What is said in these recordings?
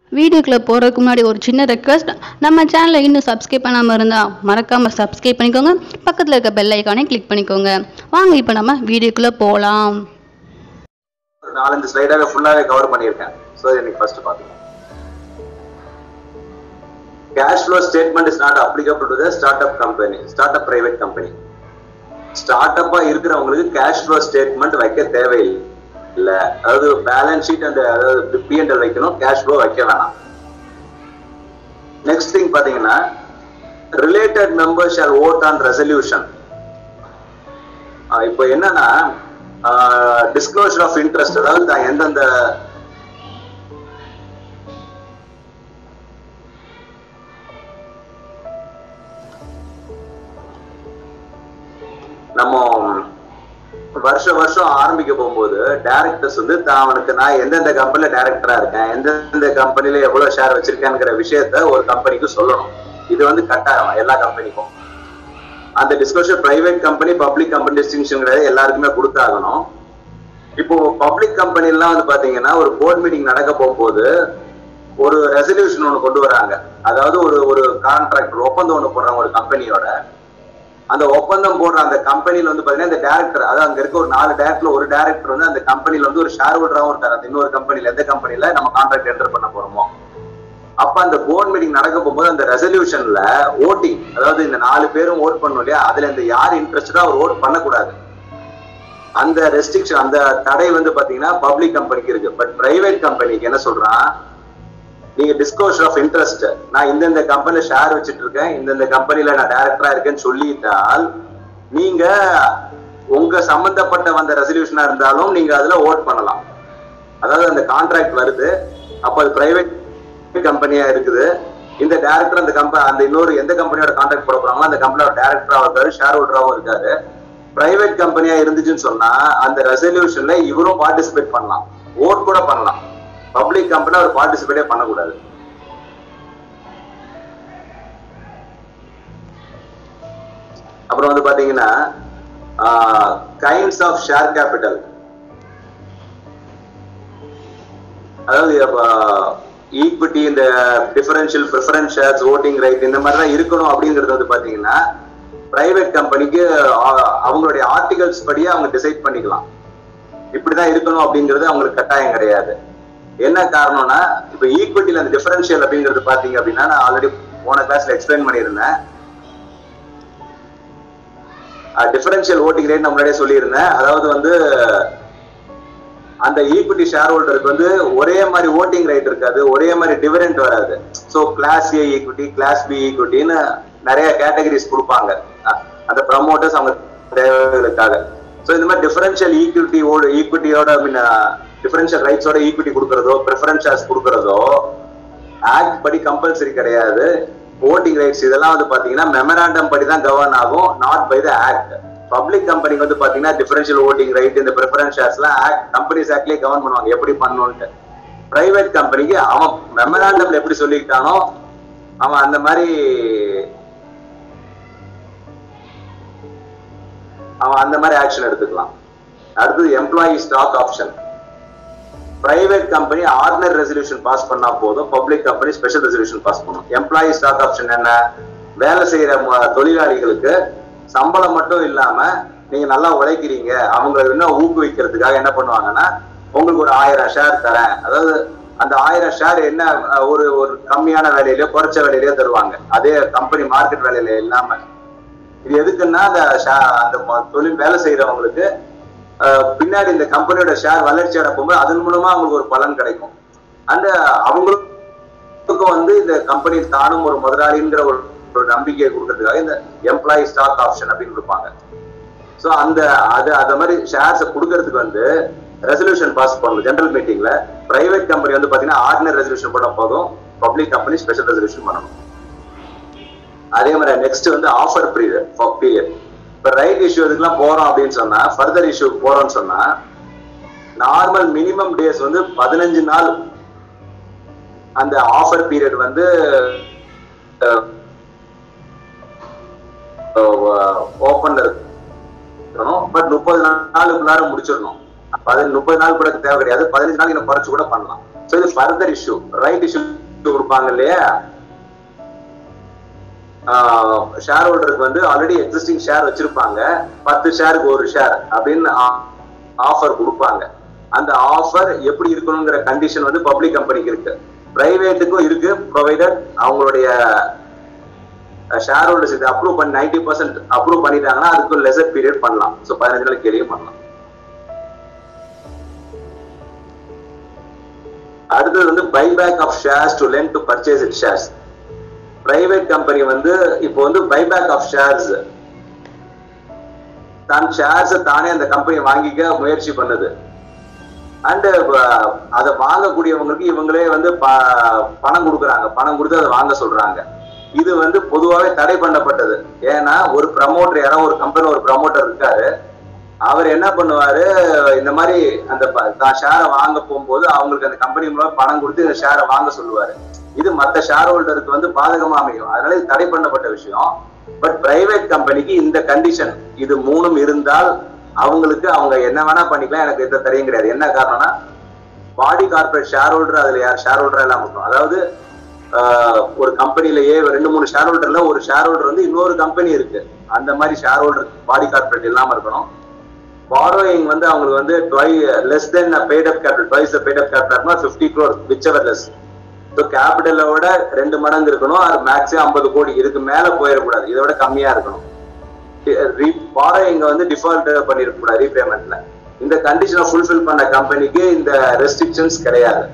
வீடியோக்குள்ளே போகிறதுக்கு முன்னாடி ஒரு சின்ன ரெக்வஸ்ட் நம்ம சேனலை இன்னும் சப்ஸ்கிரைப் பண்ணாமல் இருந்தால் மறக்காமல் சப்ஸ்கிரைப் பண்ணிக்கோங்க பக்கத்தில் இருக்க பெல் ஐக்கானே கிளிக் பண்ணிக்கோங்க வாங்க இப்போ நம்ம வீடியோக்குள்ளே போகலாம் ஒரு நாலஞ்சு ஸ்லைடாவே ஃபுல்லாவே கவர் பண்ணியிருக்கேன் ஸோ இன்னைக்கு ஃபர்ஸ்ட் பார்த்துக்கலாம் cash flow statement is not applicable to the startup company startup private company ஸ்டார்ட் அப்பா இருக்கிறவங்களுக்கு கேஷ் ஃப்ளோ ஸ்டேட்மெண்ட் வைக்க தேவையில்லை இல்ல அதாவது பேலன்ஸ் ஷீட் அந்த அதாவது பிஎன்எல் வைக்கணும் கேஷ் ஃப்ளோ வைக்க வேணாம் நெக்ஸ்ட் திங் பாத்தீங்கன்னா related members shall vote on resolution இப்போ என்னன்னா டிஸ்க்ளோஷர் ஆஃப் இன்ட்ரெஸ்ட் அதாவது தான் எந்தெந்த நம்ம வருஷம் வருஷம் ஆரம்பிக்க போகும்போது டைரக்டர்ஸ் வந்து தான் அவனுக்கு நான் எந்தெந்த கம்பெனில டைரக்டரா இருக்கேன் எந்தெந்த கம்பெனில எவ்வளவு ஷேர் வச்சிருக்கேங்கிற விஷயத்த ஒரு கம்பெனிக்கு சொல்லணும் இது வந்து கட்டாயம் எல்லா கம்பெனிக்கும் அந்த discussion private company public company distinction எல்லாருக்குமே கொடுத்தாகணும் இப்போ பப்ளிக் கம்பெனி எல்லாம் வந்து பாத்தீங்கன்னா ஒரு போர்ட் மீட்டிங் நடக்க போகும்போது ஒரு ரெசல்யூஷன் ஒன்று கொண்டு வராங்க அதாவது ஒரு ஒரு கான்ட்ராக்ட் ஒப்பந்தம் ஒன்று போடுறாங்க ஒரு கம்பெனியோட அந்த ஒப்பந்தம் போடுற அந்த கம்பெனில வந்து பாத்தீங்கன்னா இந்த டேரக்டர் அதாவது அங்க இருக்க ஒரு நாலு டேரக்டர்ல ஒரு டேரக்டர் வந்து அந்த கம்பெனில வந்து ஒரு ஷேர் ஹோல்டராகவும் இருக்காரு அந்த இன்னொரு கம்பெனில எந்த கம்பெனில நம்ம கான்ட்ராக்ட் என்டர் பண்ண போறோமோ அப்ப அந்த போர்ட் மீட்டிங் நடக்க போகும்போது அந்த ரெசல்யூஷன்ல ஓட்டிங் அதாவது இந்த நாலு பேரும் ஓட் பண்ணும் இல்லையா அதுல இந்த யார் இன்ட்ரெஸ்டடா அவர் ஓட் பண்ணக்கூடாது அந்த ரெஸ்ட்ரிக்ஷன் அந்த தடை வந்து பாத்தீங்கன்னா பப்ளிக் கம்பெனிக்கு இருக்கு பட் பிரைவேட் கம்பெனிக்கு என்ன சொல்றான் நீங்க டிஸ்கோஷர் ஆஃப் இன்ட்ரெஸ்ட் நான் இந்தந்த கம்பெனில ஷேர் வச்சுட்டு இருக்கேன் இந்தந்த கம்பெனில நான் டைரக்டரா இருக்கேன்னு சொல்லிட்டால் நீங்க உங்க சம்பந்தப்பட்ட வந்த ரெசல்யூஷனா இருந்தாலும் நீங்க அதுல ஓட் பண்ணலாம் அதாவது அந்த கான்ட்ராக்ட் வருது அப்ப அது பிரைவேட் கம்பெனியா இருக்குது இந்த டைரக்டர் அந்த கம்பெனி அந்த இன்னொரு எந்த கம்பெனியோட கான்ட்ராக்ட் போட போறாங்களோ அந்த கம்பெனியோட டைரக்டராகவும் இருக்காரு ஷேர் ஹோல்டராகவும் இருக்காரு பிரைவேட் கம்பெனியா இருந்துச்சுன்னு சொன்னா அந்த ரெசல்யூஷன்ல இவரும் பார்ட்டிசிபேட் பண்ணலாம் ஓட் கூட பண்ணலாம் பப்ளிக் கம்பெனி அவர் பார்ட்டிசிபேட்டே பண்ணக்கூடாது அப்புறம் வந்து பாத்தீங்கன்னா கைண்ட்ஸ் ஆஃப் ஷேர் கேபிட்டல் அதாவது ஈக்விட்டி இந்த differential preference shares voting right இந்த மாதிரி தான் இருக்கணும் அப்படிங்கிறது வந்து பாத்தீங்கன்னா பிரைவேட் கம்பெனிக்கு அவங்களுடைய ஆர்டிகல்ஸ் படியே அவங்க டிசைட் பண்ணிக்கலாம் இப்படிதான் இருக்கணும் அப்படிங்கிறது அவங்களுக்கு கட்டாயம் கிடையாது என்ன காரணம்னா இப்ப ஈக்விட்டில அந்த டிஃபரன்ஷியல் அப்படிங்கிறது பாத்தீங்க அப்படின்னா நான் ஆல்ரெடி போன கிளாஸ்ல எக்ஸ்பிளைன் பண்ணியிருந்தேன் டிஃபரன்ஷியல் ஓட்டிங் ரேட் நான் முன்னாடியே சொல்லியிருந்தேன் அதாவது வந்து அந்த ஈக்விட்டி ஷேர் ஹோல்டருக்கு வந்து ஒரே மாதிரி ஓட்டிங் ரைட் இருக்காது ஒரே மாதிரி டிவிடெண்ட் வராது so class A equity class B ஈக்விட்டின்னு நிறைய கேட்டகரிஸ் கொடுப்பாங்க அந்த ப்ரமோட்டர்ஸ் அவங்க தேவைகளுக்காக ஸோ இந்த மாதிரி டிஃபரன்ஷியல் ஈக்விட்டியோட ஈக்விட்டியோட மீன் டிஃபரன்ஷியல் ரைட்ஸோட ஈக்விட்டி கொடுக்கறதோ ப்ரிஃபரன்ஸ் ஷேர்ஸ் கொடுக்கறதோ ஆக்ட் படி கம்பல்சரி கிடையாது ஓட்டிங் ரைட்ஸ் இதெல்லாம் வந்து பாத்தீங்கன்னா மெமராண்டம் படி தான் கவர்ன் ஆகும் not by the act public கம்பெனிக்கு வந்து பாத்தீங்கன்னா டிஃபரன்ஷியல் ஓட்டிங் ரைட் இந்த ப்ரிஃபரன்ஸ் ஷேர்ஸ்லாம் ஆக்ட் கம்பெனிஸ் ஆக்ட்லயே கவர்ன் பண்ணுவாங்க எப்படி பண்ணணும்ட்டு பிரைவேட் கம்பெனிக்கு அவன் மெமராண்டம்ல எப்படி சொல்லிக்கிட்டானோ அவன் அந்த மாதிரி அவன் அந்த மாதிரி ஆக்ஷன் எடுத்துக்கலாம் அடுத்தது employee stock option private company ordinary resolution pass பண்ணா போதும் public company special resolution pass பண்ணும் எம்ப்ளாயி ஸ்டாக் ஆப்ஷன் என்ன வேலை செய்யற தொழிலாளிகளுக்கு சம்பளம் மட்டும் இல்லாம நீங்க நல்லா உழைக்கிறீங்க அவங்களை இன்னும் ஊக்குவிக்கிறதுக்காக என்ன பண்ணுவாங்கன்னா உங்களுக்கு ஒரு ஆயிரம் ஷேர் தரேன் அதாவது அந்த ஆயிரம் ஷேர் என்ன ஒரு ஒரு கம்மியான வேலையிலயோ குறைச்ச வேலையிலயோ தருவாங்க அதே கம்பெனி மார்க்கெட் வேலையில இல்லாம இது எதுக்குன்னா அந்த அந்த தொழில் வேலை செய்யறவங்களுக்கு பின்னாடி இந்த கம்பெனியோட ஷேர் வளர்ச்சி அடைப்பும்போது அதன் மூலமா அவங்களுக்கு ஒரு பலன் கிடைக்கும் அந்த அவங்களுக்கும் வந்து இந்த கம்பெனி தானும் ஒரு முதலாளிங்கிற ஒரு ஒரு நம்பிக்கையை கொடுக்கறதுக்காக இந்த எம்ப்ளாயி ஸ்டாக் ஆப்ஷன் அப்படின்னு கொடுப்பாங்க ஸோ அந்த அது அந்த மாதிரி ஷேர்ஸை கொடுக்கறதுக்கு வந்து ரெசல்யூஷன் பாஸ் பண்ணணும் ஜெனரல் மீட்டிங்ல பிரைவேட் கம்பெனி வந்து பாத்தீங்கன்னா ஆர்டினரி ரெசல்யூஷன் பண்ண போதும் பப்ளிக் கம்பெனி ஸ்பெஷல் ரெசல்யூஷன் பண்ணணும் அதே மாதிரி நெக்ஸ்ட் வந்து ஆஃபர் பீரியட் பீரியட் இப்போ ரைட் இஷ்யூ இதுக்கெல்லாம் போறோம் அப்படின்னு சொன்னா ஃபர்தர் இஷ்யூ போறோம்னு சொன்னா நார்மல் மினிமம் டேஸ் வந்து பதினஞ்சு நாள் அந்த ஆஃபர் பீரியட் வந்து ஓப்பன்ல இருக்கணும் பட் முப்பது நாளுக்குள்ளார முடிச்சிடணும் பதினஞ்சு முப்பது நாள் கூட தேவை கிடையாது பதினஞ்சு நாள் இன்னும் குறைச்சு கூட பண்ணலாம் ஸோ இது ஃபர்தர் இஷ்யூ ரைட் இஷ்யூ கொடுப்பாங்க இல்லையா ஷேர் ஹோல்டருக்கு வந்து ஆல்ரெடி எக்ஸிஸ்டிங் ஷேர் வச்சிருப்பாங்க பத்து ஷேருக்கு ஒரு ஷேர் அப்படின்னு ஆஃபர் கொடுப்பாங்க அந்த ஆஃபர் எப்படி இருக்கணுங்கிற கண்டிஷன் வந்து பப்ளிக் கம்பெனிக்கு இருக்கு பிரைவேட்டுக்கும் இருக்கு ப்ரொவைடட் அவங்களுடைய ஷேர் ஹோல்டர்ஸ் இதை அப்ரூவ் பண்ணி நைன்டி பர்சன்ட் அப்ரூவ் பண்ணிட்டாங்கன்னா அதுக்கு லெசர் பீரியட் பண்ணலாம் ஸோ பதினஞ்சு நாள் கேள்வியும் பண்ணலாம் அடுத்தது வந்து buyback of shares to lend to purchase it shares private company வந்து இப்போ வந்து பைபேக் ஆஃப் ஷேர்ஸ் தான் ஷேர்ஸ் தானே அந்த கம்பெனி வாங்கிக்க முயற்சி பண்ணுது அண்ட் அதை வாங்கக்கூடியவங்களுக்கு இவங்களே வந்து பணம் கொடுக்குறாங்க பணம் கொடுத்து அதை வாங்க சொல்றாங்க இது வந்து பொதுவாகவே தடை பண்ணப்பட்டது ஏன்னா ஒரு ப்ரமோட்டர் யாரோ ஒரு கம்பெனி ஒரு ப்ரமோட்டர் இருக்காரு அவர் என்ன பண்ணுவாரு இந்த மாதிரி அந்த தான் ஷேரை வாங்க போகும்போது அவங்களுக்கு அந்த கம்பெனி மூலம் பணம் கொடுத்து இந்த ஷேரை வாங்க சொல்லுவாரு இது மற்ற ஷேர் ஹோல்டருக்கு வந்து பாதகமா அமையும் அதனால இது தடை பண்ணப்பட்ட விஷயம் பட் பிரைவேட் கம்பெனிக்கு இந்த கண்டிஷன் இது மூணும் இருந்தால் அவங்களுக்கு அவங்க என்ன வேணா பண்ணிக்கலாம் எனக்கு எந்த தடையும் கிடையாது என்ன காரணம்னா பாடி கார்பரேட் ஷேர் ஹோல்டர் அதுல யார் ஷேர் ஹோல்டர் எல்லாம் இருக்கும் அதாவது ஒரு கம்பெனிலேயே ரெண்டு மூணு ஷேர் ஹோல்டர்ல ஒரு ஷேர் ஹோல்டர் வந்து இன்னொரு கம்பெனி இருக்கு அந்த மாதிரி ஷேர் ஹோல்டர் பாடி கார்பரேட் இல்லாம இருக்கணும் பாரோயிங் வந்து அவங்களுக்கு வந்து twice less than paid up capital twice paid up கேபிட்டல்னா fifty crore whichever less so கேபிட்டலோட ரெண்டு மடங்கு இருக்கணும் அது மேக்ஸிமம் ஐம்பது கோடி இதுக்கு மேல போயிடக்கூடாது இதை விட கம்மியா இருக்கணும் பாரோயிங்க வந்து டிஃபால்ட் பண்ணிருக்க கூடாது ரீபேமெண்ட்ல இந்த கண்டிஷனை ஃபுல்ஃபில் பண்ண கம்பெனிக்கு இந்த ரெஸ்ட்ரிக்ஷன்ஸ் கிடையாது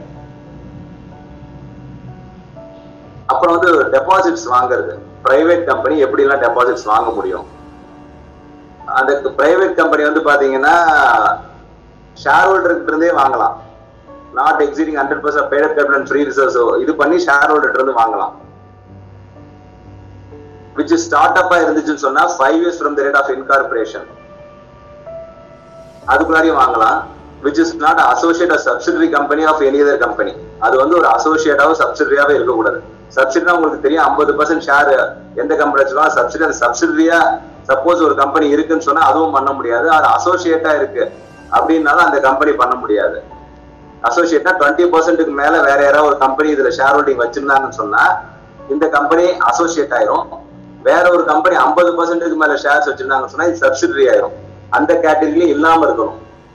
அப்புறம் வந்து டெபாசிட்ஸ் வாங்குறது பிரைவேட் கம்பெனி எப்படி எல்லாம் டெபாசிட்ஸ் வாங்க முடியும் அந்த பிரைவேட் கம்பெனி வந்து பாத்தீங்கன்னா ஷேர் ஹோல்டருக்கு இருந்தே வாங்கலாம் not exceeding hundred percent paid capital free ரிசர்வ்ஸோ இது பண்ணி ஷேர் ஹோல்டர் இருந்து வாங்கலாம் விச் ஸ்டார்ட் அப்பா இருந்துச்சுன்னு சொன்னா five years from the date of incorporation அதுக்குள்ளாரையும் வாங்கலாம் which is not associate subsidiary company of any other company அது வந்து ஒரு அசோசியேட்டாவோ சப்சிடரியாவே இருக்கக்கூடாது சப்சிடரினா உங்களுக்கு தெரியும் ஐம்பது பர்சன்ட் ஷேர் எந்த கம்பெனி வச்சுக்கோ சப்சிடி அந்த சப்சிடரியா சப்போஸ் ஒரு கம்பெனி இருக்குன்னு சொன்னா அதுவும் பண்ண முடியாது அது அசோசியேட்டா இருக்கு அப்படின்னாலும் அந்த கம்பெனி பண்ண முடியாது அசோசியேட்னா டுவெண்ட்டி பர்சன்ட்டுக்கு மேல வேற யாராவது ஒரு கம்பெனி இதுல ஷேர் ஹோல்டிங் வச்சிருந்தாங்கன்னு சொன்னா இந்த கம்பெனி அசோசியேட் ஆயிரும் வேற ஒரு கம்பெனி ஐம்பது பர்சன்ட்டுக்கு மேல ஷேர்ஸ் வச்சிருந்தாங்கன்னு சொன்னா இது சப்சிடரி ஆயிரும் அந்த கேட்டகரியிலும் இல்லாம இருக்கணும்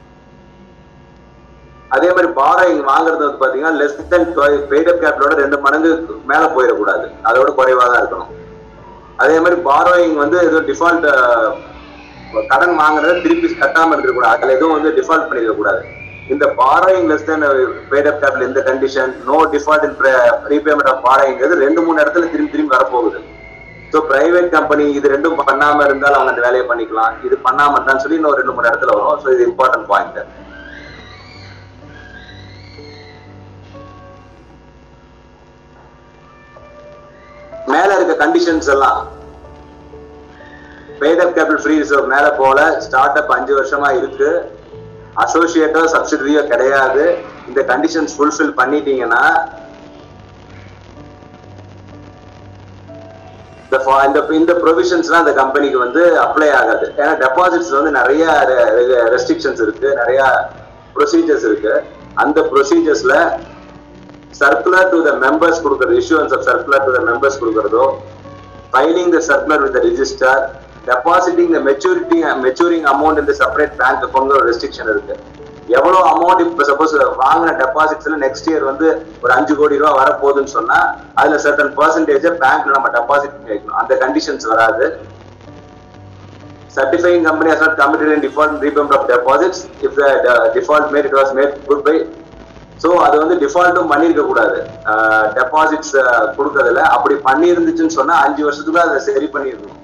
அதே மாதிரி பாரோயிங் வாங்குறது வந்து பாத்தீங்கன்னா லெஸ் தென் பெய்ட் அப் கேபிட்டலோட ரெண்டு மடங்கு மேல போயிடக்கூடாது அதோட குறைவா தான் இருக்கணும் அதே மாதிரி பாரோயிங் வந்து எதுவும் டிஃபால்ட் கடன் வாங்குறத திருப்பி கட்டாம இருக்கக்கூடாது அதுல எதுவும் வந்து டிஃபால்ட் பண்ணிருக்க கூடாது இந்த borrowing less than paid up capital இந்த condition no default in repayment of பாரோயிங்கிறது ரெண்டு மூணு இடத்துல திரும்பி திரும்பி வரப்போகுது ஸோ பிரைவேட் கம்பெனி இது ரெண்டும் பண்ணாம இருந்தால் அவங்க அந்த வேலையை பண்ணிக்கலாம் இது பண்ணாம இருந்தான்னு சொல்லி இன்னும் ரெண்டு மூணு இடத்துல வரும் ஸோ இது இம்பார்ட்டன்ட் பாயிண்ட் மேல இருக்க கண்டிஷன்ஸ் எல்லாம் paid up capital free reserve மேல போல ஸ்டார்ட் அப் அஞ்சு வருஷமா இருக்கு அசோசியேட்டோ சப்சிடரியோ கிடையாது இந்த கண்டிஷன்ஸ் ஃபுல்ஃபில் பண்ணிட்டீங்கன்னா இந்த இந்த ப்ரொவிஷன்ஸ்லாம் அந்த கம்பெனிக்கு வந்து அப்ளை ஆகாது ஏன்னா டெபாசிட்ஸ் வந்து நிறைய ரெஸ்ட்ரிக்ஷன்ஸ் இருக்கு நிறைய ப்ரொசீஜர்ஸ் இருக்கு அந்த ப்ரொசீஜர்ஸ்ல சர்க்குலர் டு த மெம்பர்ஸ் கொடுக்கறது issuance of circular to the members கொடுக்கறதோ filing the circular with register depositing the maturity maturing amount இந்த செப்பரேட் பேங்க் அக்கௌண்ட் ஒரு ரெஸ்ட்ரிக்ஷன் இருக்கு எவ்வளவு அமௌண்ட் இப்ப சப்போஸ் வாங்கின டெபாசிட்ஸ்ல நெக்ஸ்ட் இயர் வந்து ஒரு அஞ்சு கோடி ரூபாய் வரப்போகுதுன்னு சொன்னா அதுல சர்டன் பர்சன்டேஜ் பேங்க்ல நம்ம டெபாசிட் வைக்கணும் அந்த கண்டிஷன்ஸ் வராது certifying company has not committed in default in repayment of deposits if the uh, default made it was made good by so அது வந்து டிஃபால்ட்டும் பண்ணியிருக்க கூடாது டெபாசிட்ஸ் கொடுக்கறதுல அப்படி பண்ணி இருந்துச்சுன்னு சொன்னா அஞ்சு வருஷத்துக்குள்ள அதை சரி பண்ணிருக்கணும்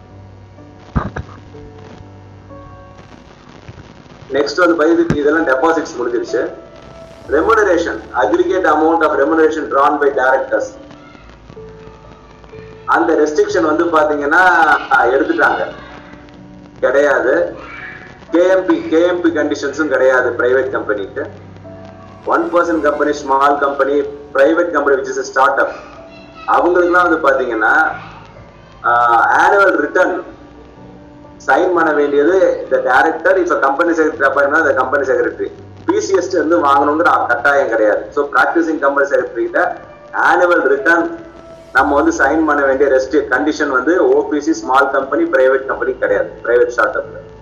நெக்ஸ்ட் வந்து பதிவு இதெல்லாம் டெபாசிட்ஸ் முடிஞ்சிருச்சு remuneration aggregate amount of remuneration drawn by directors அந்த ரெஸ்ட்ரிக்ஷன் வந்து பாத்தீங்கன்னா எடுத்துட்டாங்க கிடையாது கேஎம்பி கேஎம்பி கண்டிஷன்ஸும் கிடையாது பிரைவேட் கம்பெனிக்கு one percent company small company private company which is startup அவங்களுக்குலாம் வந்து பாத்தீங்கன்னா ஆனுவல் ரிட்டர்ன் சைன் பண்ண வேண்டியது இந்த டைரக்டர் இப்ப company secretary appointment the company secretary பிசிஎஸ்டி வந்து வாங்கணுங்கிற கட்டாயம் கிடையாது ஸோ ப்ராக்டிசிங் கம்பெனி செக்ரட்டரிகிட்ட ஆனுவல் ரிட்டர்ன் நம்ம வந்து சைன் பண்ண வேண்டிய ரெஸ்ட் கண்டிஷன் வந்து OPC small company private company கிடையாது பிரைவேட் ஸ்டார்ட் அப்ல